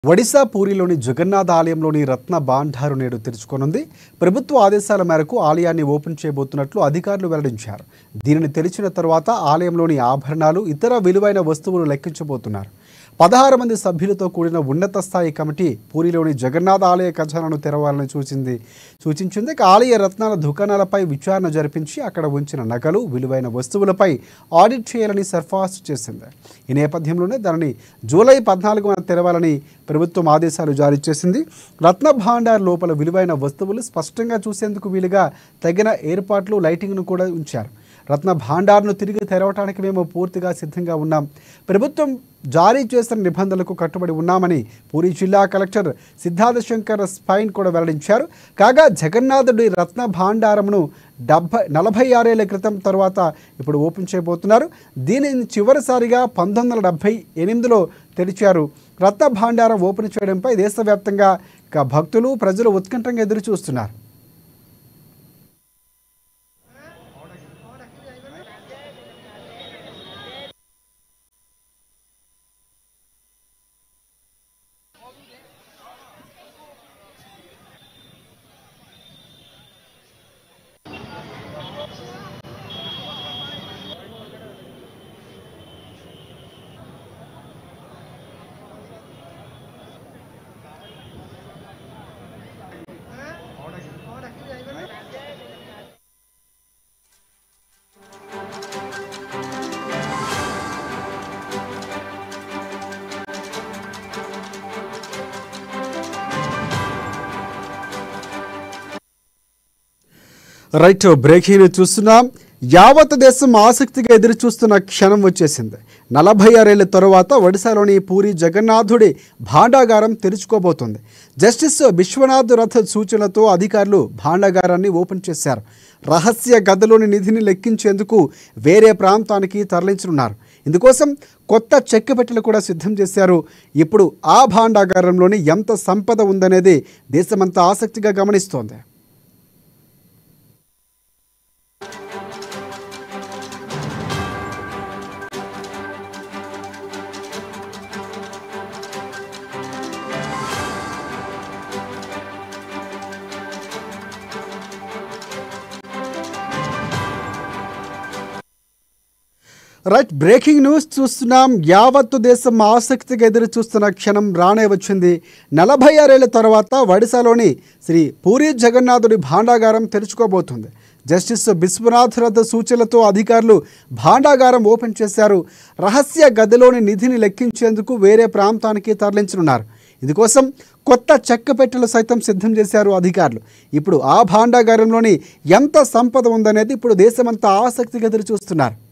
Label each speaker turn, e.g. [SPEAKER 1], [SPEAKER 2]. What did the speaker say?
[SPEAKER 1] ఒడిశా పూరిలోని జగన్నాథ ఆలయంలోని రత్న భాండారు నేడు తెరుచుకోనుంది ప్రభుత్వ ఆదేశాల మేరకు ఆలయాన్ని ఓపెన్ చేయబోతున్నట్లు అధికారులు వెల్లడించారు దీనిని తెరిచిన తర్వాత ఆలయంలోని ఆభరణాలు ఇతర విలువైన వస్తువులు లెక్కించబోతున్నారు పదహారు మంది సభ్యులతో కూడిన ఉన్నత స్థాయి కమిటీ పూరిలోని జగన్నాథ ఆలయ ఖజానాను తెరవాలని సూచింది సూచించింది ఇక ఆలయ రత్నాల దుకాణాలపై విచారణ జరిపించి అక్కడ ఉంచిన నగలు విలువైన వస్తువులపై ఆడిట్ చేయాలని సర్ఫాస్తు చేసింది ఈ నేపథ్యంలోనే దానిని జూలై పద్నాలుగున తెరవాలని ప్రభుత్వం ఆదేశాలు జారీ చేసింది రత్న భాండార్ లోపల విలువైన వస్తువులు స్పష్టంగా చూసేందుకు వీలుగా తగిన ఏర్పాట్లు లైటింగ్ను కూడా ఉంచారు రత్న భాండార్ను తిరిగి తెరవటానికి మేము పూర్తిగా సిద్ధంగా ఉన్నాం ప్రభుత్వం జారీ చేసిన నిబంధనలకు కట్టుబడి ఉన్నామని పూరి జిల్లా కలెక్టర్ సిద్ధార్థ శంకర్ స్పైన్ కూడా వెల్లడించారు కాగా జగన్నాథుడి రత్న భాండారమును డెబ్బై నలభై ఆరేళ్ల క్రితం తర్వాత ఇప్పుడు ఓపెన్ చేయబోతున్నారు దీనిని చివరిసారిగా పంతొమ్మిది వందల డెబ్బై ఎనిమిదిలో తెరిచారు రత్న భాండారం ఓపెన్ చేయడంపై దేశవ్యాప్తంగా ఇక భక్తులు ప్రజలు ఉత్కంఠంగా ఎదురు చూస్తున్నారు రైట్ బ్రేకింగ్ చూస్తున్నాం యావత్ దేశం ఆసక్తిగా ఎదురు చూస్తున్న క్షణం వచ్చేసింది నలభై ఆరేళ్ల తరువాత ఒడిశాలోని పూరి జగన్నాథుడి భాండాగారం తెరుచుకోబోతుంది జస్టిస్ విశ్వనాథ్ రథ్ సూచనలతో అధికారులు భాండాగారాన్ని ఓపెన్ చేశారు రహస్య గదిలోని నిధిని లెక్కించేందుకు వేరే ప్రాంతానికి తరలించనున్నారు ఇందుకోసం కొత్త చెక్క పెట్టెలు కూడా సిద్ధం చేశారు ఇప్పుడు ఆ భాండాగారంలోని ఎంత సంపద ఉందనేది దేశమంతా ఆసక్తిగా గమనిస్తోంది రైట్ బ్రేకింగ్ న్యూస్ చూస్తున్నాం యావత్తు దేశం ఆసక్తిగా ఎదురు చూస్తున్న క్షణం రానే వచ్చింది నలభై ఆరేళ్ల తర్వాత ఒడిశాలోని శ్రీ పూరి జగన్నాథుడి భాండాగారం తెరుచుకోబోతుంది జస్టిస్ బిశ్వనాథ్ రథ సూచనలతో అధికారులు భాండాగారం ఓపెన్ చేశారు రహస్య గదిలోని నిధిని లెక్కించేందుకు వేరే ప్రాంతానికి తరలించనున్నారు ఇందుకోసం కొత్త చెక్క పెట్టెలు సైతం సిద్ధం చేశారు అధికారులు ఇప్పుడు ఆ భాండాగారంలోని ఎంత సంపద ఉందనేది ఇప్పుడు దేశమంతా ఆసక్తిగా ఎదురు చూస్తున్నారు